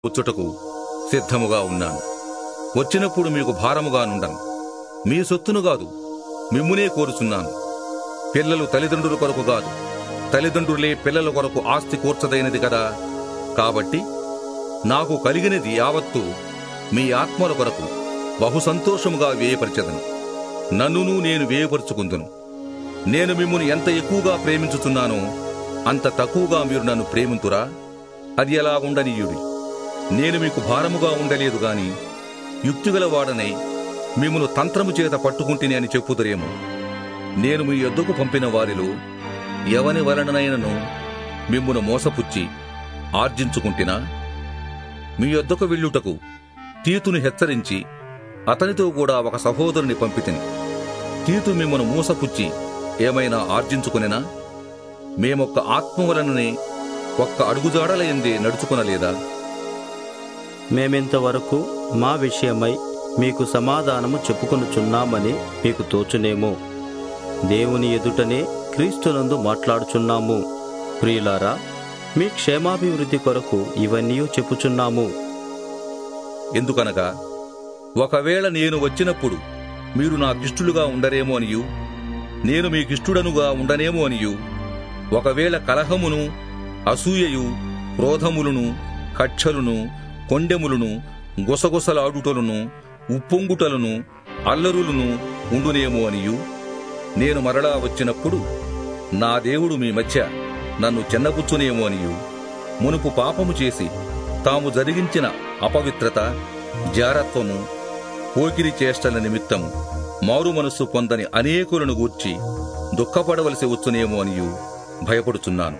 వచ్చుటకు సిద్ధముగా ఉన్నాను వచ్చినప్పుడు మీకు భారముగా నుండను మీ సొత్తును కాదు మిమ్మునే కోరుచున్నాను పిల్లలు తల్లిదండ్రుల కొరకు కాదు తల్లిదండ్రులే పిల్లల కొరకు ఆస్తి కూర్చదైనది కదా కాబట్టి నాకు కలిగినది యావత్తు మీ ఆత్మల కొరకు బహు సంతోషముగా వేయపరచదను నన్నును నేను వేయపరుచుకుందును నేను మిమ్మును ఎంత ఎక్కువగా ప్రేమించుచున్నానో అంత తక్కువగా మీరు నన్ను ప్రేమింతురా అది ఎలా ఉండనీయుడి నేను మీకు భారముగా ఉండలేదు గాని యుక్తిగల వాడనై మిమ్మను తంత్రము చేత పట్టుకుంటేనే అని చెప్పుదురేమో నేను మీ యొద్దకు పంపిన వారిలో ఎవని వలననైనను మిమ్మును మోసపుచ్చి ఆర్జించుకుంటినా మీ యొద్దకు వెళ్ళుటకు తీతును హెచ్చరించి అతనితో కూడా ఒక సహోదరుని పంపితిని తీతు మిమ్మను మూసపుచ్చి ఏమైనా ఆర్జించుకునేనా మేమొక్క ఆత్మ వలననే ఒక్క అడుగుజాడలయందే నడుచుకునలేదా మేమింతవరకు మా విషయమై మీకు సమాధానము చెప్పుకొనుచున్నామని మీకు తోచునేమో దేవుని ఎదుటనే క్రీస్తునందు మాట్లాడుచున్నాము ప్రియులారా మీ క్షేమాభివృద్ధి కొరకు ఇవన్నీ చెప్పుచున్నాము ఎందుకనగా ఒకవేళ నేను వచ్చినప్పుడు మీరు నాకిష్టులుగా ఉండరేమో అనియు నేను మీకిష్టుడనుగా ఉండనేమో అనియు ఒకవేళ కలహమును అసూయయు క్రోధములను కక్షలును కొండెములను గుసగుసలాడుటలను ఉప్పొంగుటలను అల్లరులను ఉండునేమో అనియు నేను మరలా వచ్చినప్పుడు నా దేవుడు మీ మధ్య నన్ను చిన్నపుచ్చునేమో అనియు మునుపు పాపము చేసి తాము జరిగించిన అపవిత్రత జారత్వము పోకిరి చేష్టల నిమిత్తము మారు మనస్సు పొందని అనేకులను గూర్చి దుఃఖపడవలసి వచ్చునేమో అనియు భయపడుచున్నాను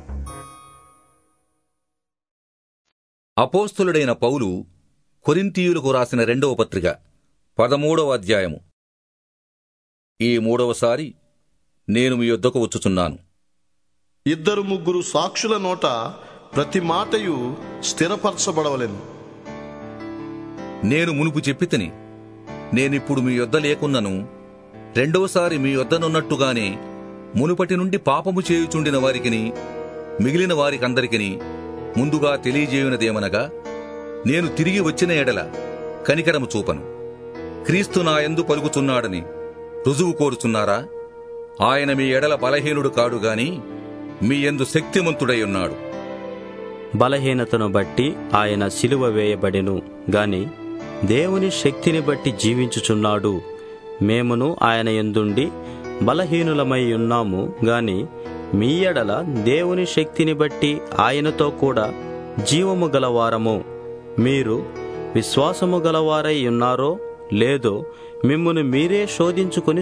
అపోస్తులుడైన పౌలు కొరింతీయులకు రాసిన రెండవ పత్రిక పదమూడవ అధ్యాయము ఈ మూడవసారి నేను మీ యొద్దకు వచ్చుచున్నాను ఇద్దరు ముగ్గురు సాక్షుల నోట ప్రతి మాటయు స్థిరపరచబడవలెను నేను మునుపు చెప్పితిని నేనిప్పుడు మీ యొద్ద లేకున్నను రెండవసారి మీ యొద్దనున్నట్టుగానే మునుపటి నుండి పాపము చేయుచుండిన వారికిని మిగిలిన వారికందరికిని ముందుగా తెలియజేయునదేమనగా నేను తిరిగి వచ్చిన ఎడల కనికరము చూపను క్రీస్తు నా యందు పలుకుచున్నాడని రుజువు కోరుచున్నారా ఆయన మీ ఎడల బలహీనుడు కాడు గాని మీ యందు శక్తిమంతుడై ఉన్నాడు బలహీనతను బట్టి ఆయన సిలువ వేయబడెను గాని దేవుని శక్తిని బట్టి జీవించుచున్నాడు మేమును ఆయన ఎందుండి బలహీనులమై ఉన్నాము గాని మీ ఎడల దేవుని శక్తిని బట్టి ఆయనతో కూడా జీవము గలవారము మీరు విశ్వాసము గలవారై ఉన్నారో లేదో మిమ్మును మీరే శోధించుకొని